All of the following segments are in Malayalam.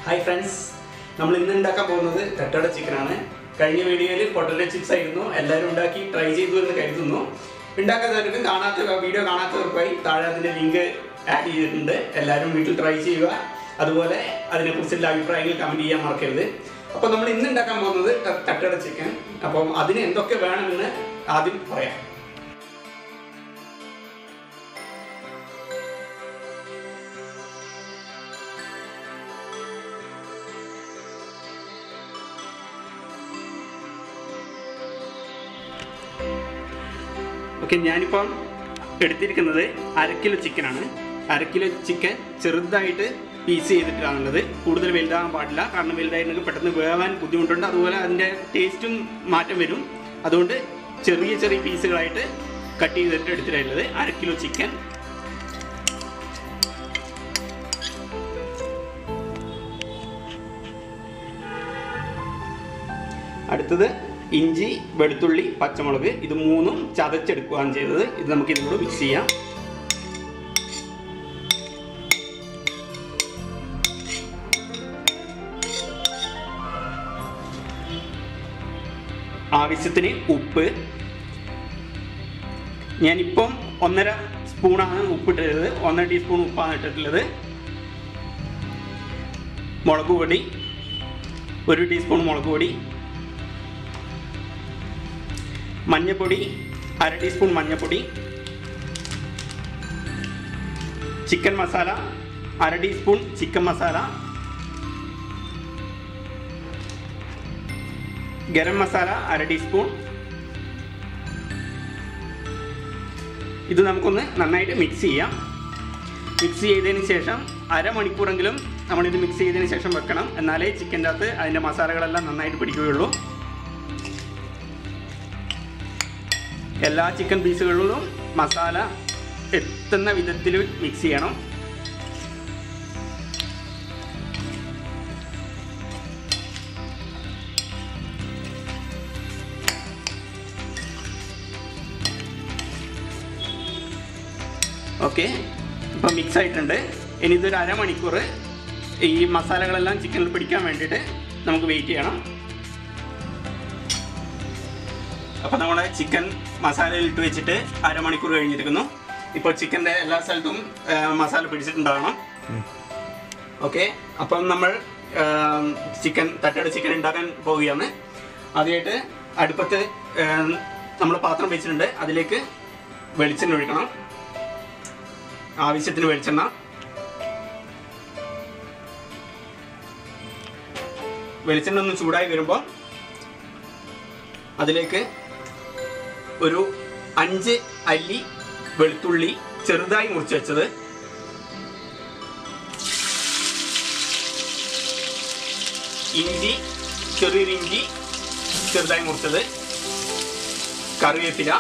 ഹായ് ഫ്രണ്ട്സ് നമ്മൾ ഇന്ന് ഉണ്ടാക്കാൻ പോകുന്നത് തട്ടട ചിക്കനാണ് കഴിഞ്ഞ വീഡിയോയിൽ പൊട്ടറ്റോ ചിപ്സ് ആയിരുന്നു എല്ലാവരും ഉണ്ടാക്കി ട്രൈ ചെയ്തു എന്ന് കരുതുന്നു ഉണ്ടാക്കാത്തവർക്ക് കാണാത്ത വീഡിയോ കാണാത്തവർക്കായി താഴെ അതിൻ്റെ ലിങ്ക് ആഡ് ചെയ്തിട്ടുണ്ട് എല്ലാവരും വീട്ടിൽ ട്രൈ ചെയ്യുക അതുപോലെ അതിനെക്കുറിച്ചുള്ള അഭിപ്രായങ്ങൾ കമൻറ്റ് ചെയ്യാൻ മറക്കരുത് അപ്പോൾ നമ്മൾ ഇന്ന് ഉണ്ടാക്കാൻ പോകുന്നത് ത- തട്ടട ചിക്കൻ അപ്പം അതിന് എന്തൊക്കെ വേണമെന്ന് ആദ്യം പറയാം ഓക്കെ ഞാനിപ്പം എടുത്തിരിക്കുന്നത് അര കിലോ ചിക്കനാണ് അര കിലോ ചിക്കൻ ചെറുതായിട്ട് പീസ് ചെയ്തിട്ടാണുള്ളത് കൂടുതൽ വലുതാകാൻ പാടില്ല കാരണം വലുതായിട്ട് പെട്ടെന്ന് വേവാൻ ബുദ്ധിമുട്ടുണ്ട് അതുപോലെ അതിൻ്റെ ടേസ്റ്റും മാറ്റം വരും അതുകൊണ്ട് ചെറിയ ചെറിയ പീസുകളായിട്ട് കട്ട് ചെയ്തിട്ട് എടുത്തിട്ടുള്ളത് അര കിലോ ചിക്കൻ അടുത്തത് ഇഞ്ചി വെളുത്തുള്ളി പച്ചമുളക് ഇത് മൂന്നും ചതച്ചെടുക്കുകയാണ് ചെയ്തത് ഇത് നമുക്ക് ഇതിലൂടെ മിക്സ് ചെയ്യാം ആവശ്യത്തിന് ഉപ്പ് ഞാനിപ്പം ഒന്നര സ്പൂണാണ് ഉപ്പിട്ടിട്ടുള്ളത് ഒന്നര ടീസ്പൂൺ ഉപ്പാണ് ഇട്ടിട്ടുള്ളത് മുളക് പൊടി ഒരു ടീസ്പൂൺ മുളക് പൊടി മഞ്ഞപ്പൊടി അര ടീസ്പൂൺ മഞ്ഞപ്പൊടി ചിക്കൻ മസാല അര ടീസ്പൂൺ ചിക്കൻ മസാല ഗരം മസാല അര ടീസ്പൂൺ ഇത് നമുക്കൊന്ന് നന്നായിട്ട് മിക്സ് ചെയ്യാം മിക്സ് ചെയ്തതിന് ശേഷം അരമണിക്കൂറെങ്കിലും നമ്മളിത് മിക്സ് ചെയ്തതിന് ശേഷം വെക്കണം എന്നാലേ ചിക്കൻ്റെ അകത്ത് അതിൻ്റെ മസാലകളെല്ലാം നന്നായിട്ട് പിടിക്കുകയുള്ളൂ എല്ലാ ചിക്കൻ പീസുകളിലും മസാല എത്തുന്ന വിധത്തിൽ മിക്സ് ചെയ്യണം ഓക്കെ ഇപ്പം മിക്സ് ആയിട്ടുണ്ട് ഇനി ഇതൊരു അരമണിക്കൂർ ഈ മസാലകളെല്ലാം ചിക്കനിൽ പിടിക്കാൻ വേണ്ടിയിട്ട് നമുക്ക് വെയിറ്റ് ചെയ്യണം അപ്പോൾ നമ്മുടെ ചിക്കൻ മസാലയിൽ ഇട്ട് വെച്ചിട്ട് അരമണിക്കൂർ കഴിഞ്ഞിരിക്കുന്നു ഇപ്പോൾ ചിക്കൻ്റെ എല്ലാ സ്ഥലത്തും ആ, മസാല പിടിച്ചിട്ടുണ്ടാകണം ഓക്കെ അപ്പം നമ്മൾ ചിക്കൻ തട്ടയുടെ ചിക്കൻ ഉണ്ടാക്കാൻ പോവുകയാണ് ആദ്യമായിട്ട് അടുപ്പത്ത് നമ്മൾ പാത്രം വെച്ചിട്ടുണ്ട് അതിലേക്ക് വെളിച്ചെണ്ണ ഒഴിക്കണം ആവശ്യത്തിന് വെളിച്ചെണ്ണ വെളിച്ചെണ്ണ ഒന്ന് ചൂടായി വരുമ്പോൾ അതിലേക്ക് ഒരു അഞ്ച് അല്ലി വെളുത്തുള്ളി ചെറുതായി മുറിച്ച് വെച്ചത് ഇഞ്ചി ചെറിയൊരു ഇഞ്ചി ചെറുതായി മുറിച്ചത് കറിവേപ്പില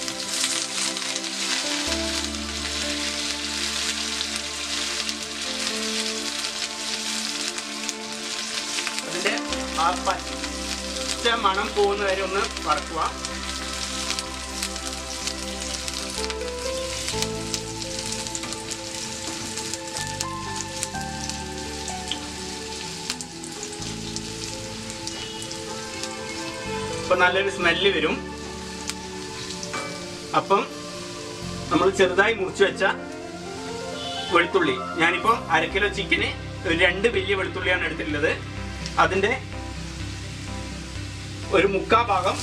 അതിന്റെ ആ പച്ച മണം പോകുന്ന വരെ ഒന്ന് വറക്കുക ഇപ്പൊ നല്ലൊരു സ്മെല്ല് വരും അപ്പം നമ്മൾ ചെറുതായി മുറിച്ച് വെച്ച വെളുത്തുള്ളി ഞാനിപ്പോൾ അര കിലോ ചിക്കന് ഒരു രണ്ട് വലിയ വെളുത്തുള്ളിയാണ് എടുത്തിട്ടുള്ളത് അതിൻ്റെ ഒരു മുക്കാ ഭാഗം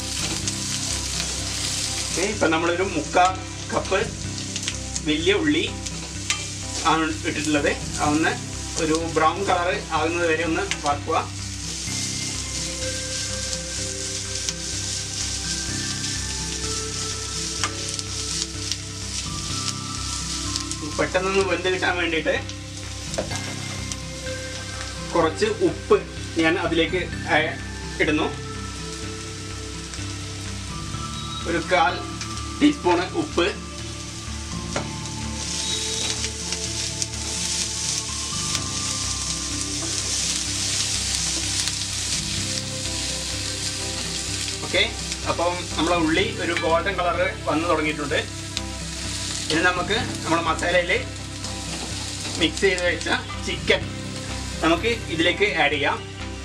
ഓക്കെ ഇപ്പം നമ്മളൊരു മുക്കാ കപ്പ് വലിയ ഉള്ളി ആണ് ഇട്ടിട്ടുള്ളത് അതൊന്ന് ഒരു ബ്രൗൺ കളർ ആകുന്നത് വരെ ഒന്ന് വറക്കുക പെട്ടെന്നൊന്ന് വെന്ത് കിട്ടാൻ വേണ്ടിയിട്ട് കുറച്ച് ഉപ്പ് ഞാൻ അതിലേക്ക് ആ- ഇടുന്നു ഒരു കാൽ ടീസ്പൂണ് ഉപ്പ് ഓക്കെ അപ്പം നമ്മളെ ഉള്ളി ഒരു ഗോൾഡൻ കളർ വന്നു തുടങ്ങിയിട്ടുണ്ട് ഇനി നമുക്ക് നമ്മുടെ മസാലയിൽ മിക്സ് ചെയ്ത് വെച്ച ചിക്കൻ നമുക്ക് ഇതിലേക്ക് ആഡ് ചെയ്യാം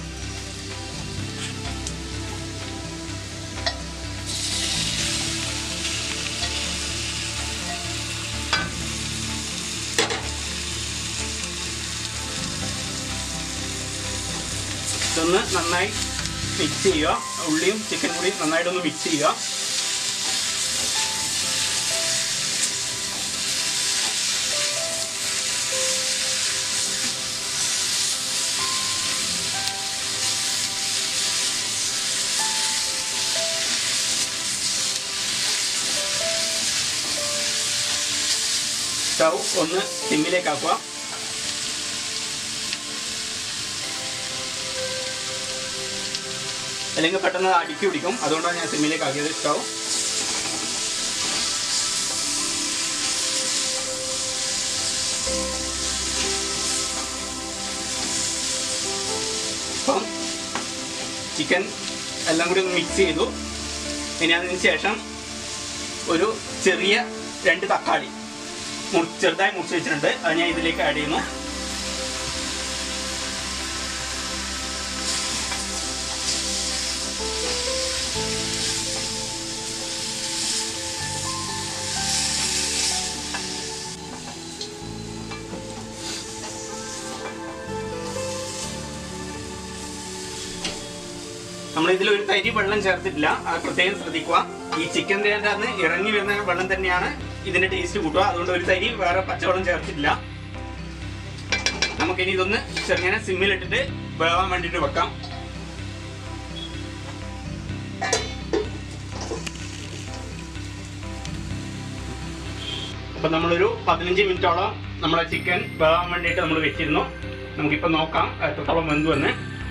ഇതൊന്ന് നന്നായി മിക്സ് ചെയ്യുക ഉള്ളിയും ചിക്കൻ കൂടി നന്നായിട്ടൊന്ന് മിക്സ് ചെയ്യുക സ്റ്റൗ ഒന്ന് സിമ്മിലേക്ക് ആക്കുക അല്ലെങ്കിൽ പെട്ടെന്ന് അടുക്കി പിടിക്കും അതുകൊണ്ടാണ് ഞാൻ സിമ്മിലേക്ക് ആക്കിയത് സ്റ്റൗ ഇപ്പം ചിക്കൻ എല്ലാം കൂടി ഒന്ന് മിക്സ് ചെയ്തു ഇനി അതിന് ശേഷം ഒരു ചെറിയ രണ്ട് തക്കാളി മുറി ചെറുതായി മുറിച്ച് വെച്ചിട്ടുണ്ട് അത് ഞാൻ ഇതിലേക്ക് ആഡ് ചെയ്യുന്നു നമ്മൾ ഇതിൽ ഒരു തരി വെള്ളം ചേർത്തിട്ടില്ല അത് പ്രത്യേകം ശ്രദ്ധിക്കുക ഈ ചിക്കൻ്റെ അകത്ത് ഇറങ്ങി വരുന്ന വെള്ളം തന്നെയാണ് ഇതിന്റെ ടേസ്റ്റ് കൂട്ടുക അതുകൊണ്ട് ഒരു തരി വേറെ പച്ചവെള്ളം ചേർത്തിട്ടില്ല നമുക്കിനി ഇതൊന്ന് ചെറുങ്ങനെ സിമ്മിലിട്ടിട്ട് വേവാൻ വേണ്ടിയിട്ട് വെക്കാം അപ്പൊ നമ്മളൊരു പതിനഞ്ച് മിനിറ്റോളം നമ്മളെ ചിക്കൻ വേവാൻ വേണ്ടിയിട്ട് നമ്മൾ വെച്ചിരുന്നു നമുക്കിപ്പോൾ നോക്കാം എത്രത്തോളം വെന്തു എന്ന്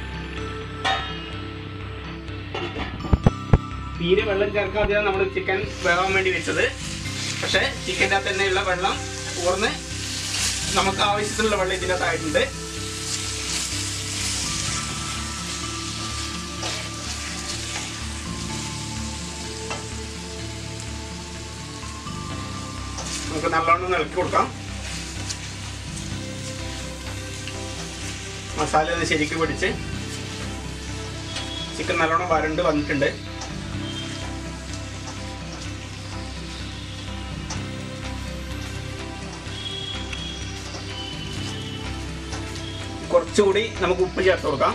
തീരെ വെള്ളം ചേർക്കാതെയാണ് നമ്മൾ ചിക്കൻ വേവാൻ വേണ്ടി വെച്ചത് പക്ഷേ ചിക്കൻ്റെ അകത്ത് തന്നെയുള്ള വെള്ളം ഊർന്ന് നമുക്ക് ആവശ്യത്തിനുള്ള വെള്ളം ഇതിൻ്റെ അകത്തായിട്ടുണ്ട് നമുക്ക് നല്ലോണം ഒന്ന് ഇളക്കി കൊടുക്കാം മസാല ഒന്ന് ശരിക്കും പിടിച്ച് ചിക്കൻ നല്ലോണം വരണ്ട് വന്നിട്ടുണ്ട് കുറച്ചുകൂടി നമുക്ക് ഉപ്പ് ചേർത്ത് കൊടുക്കാം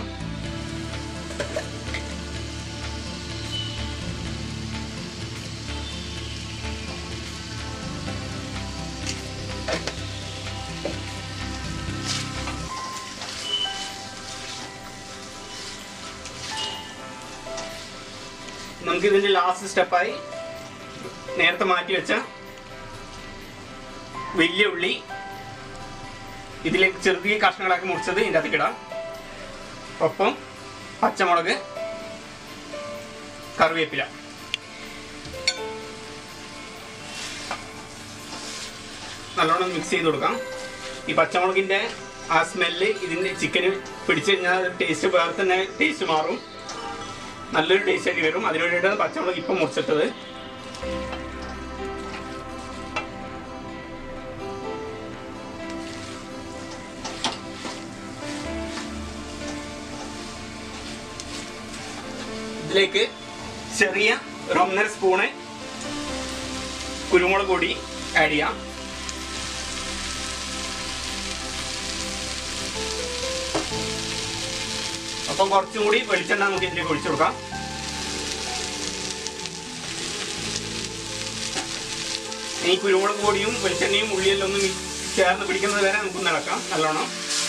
നമുക്ക് ഇതിന്റെ ലാസ്റ്റ് സ്റ്റെപ്പായി നേരത്തെ മാറ്റി വെച്ച വലിയ ഉള്ളി ഇതിലേക്ക് ചെറിയ കഷ്ണങ്ങളാക്കി മുറിച്ചത് ഇതിൻ്റെ അകത്തേക്ക് ഇടാം ഒപ്പം പച്ചമുളക് കറിവേപ്പില നല്ലോണം മിക്സ് ചെയ്ത് കൊടുക്കാം ഈ പച്ചമുളകിൻ്റെ ആ സ്മെല്ല് ഇതിൻ്റെ ചിക്കന് പിടിച്ചു കഴിഞ്ഞാൽ ടേസ്റ്റ് വേറെ തന്നെ ടേസ്റ്റ് മാറും നല്ലൊരു ടേസ്റ്റ് ആയിട്ട് വരും അതിനു വേണ്ടിയിട്ടാണ് പച്ചമുളക് ഇപ്പം മുറിച്ചിട്ടത് ഇതിലേക്ക് ചെറിയ ഒരു ഒന്നര സ്പൂണ് കുരുമുളക് പൊടി ആഡ് ചെയ്യാം അപ്പം കുറച്ചും കൂടി വെളിച്ചെണ്ണ നമുക്ക് ഇതിലേക്ക് ഒഴിച്ചു കൊടുക്കാം ഈ കുരുമുളക് പൊടിയും വെളിച്ചെണ്ണയും ഉള്ളിയെല്ലാം ഒന്ന് മി- ചേർന്ന് പിടിക്കുന്നത് വരെ നമുക്ക് നടക്കാം നല്ലോണം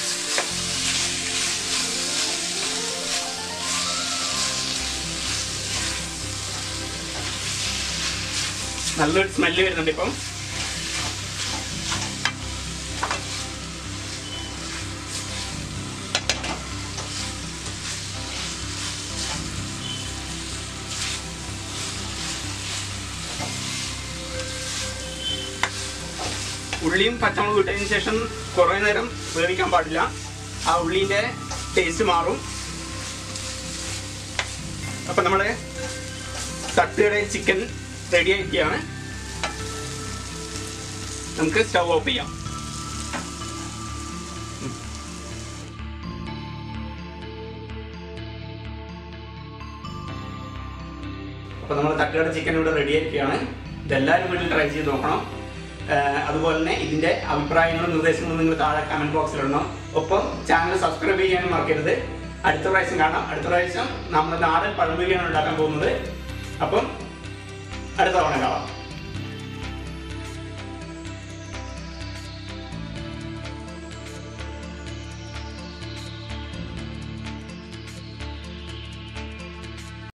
നല്ലൊരു സ്മെല്ല് വരുന്നുണ്ട് ഇപ്പം ഉള്ളിയും പച്ചമുളകും ഇട്ടതിന് ശേഷം കുറേ നേരം വേവിക്കാൻ പാടില്ല ആ ഉള്ളിൻ്റെ ടേസ്റ്റ് മാറും അപ്പം നമ്മുടെ തട്ടുകട ചിക്കൻ റെഡി ആയിരിക്കുകയാണ് നമുക്ക് സ്റ്റവ് ഓഫ് ചെയ്യാം അപ്പോൾ നമ്മൾ തട്ടുകട ചിക്കൻ ഇവിടെ റെഡി ആയിരിക്കുകയാണ് ഇതെല്ലാവരും വീട്ടിൽ ട്രൈ ചെയ്ത് നോക്കണം ആഹ് അതുപോലെ തന്നെ ഇതിൻ്റെ അഭിപ്രായങ്ങളും നിർദ്ദേശങ്ങളും നിങ്ങൾ താഴെ കമൻറ്റ് ബോക്സിൽ ഇടണം ഒപ്പം ചാനൽ സബ്സ്ക്രൈബ് ചെയ്യാനും മറക്കരുത് അടുത്ത പ്രാവശ്യം കാണാം അടുത്ത പ്രാവശ്യം നമ്മൾ നാടൻ പഴംപൊരിയാണ് ഉണ്ടാക്കാൻ പോകുന്നത് അപ്പം അടുത്ത തവണ കാണാം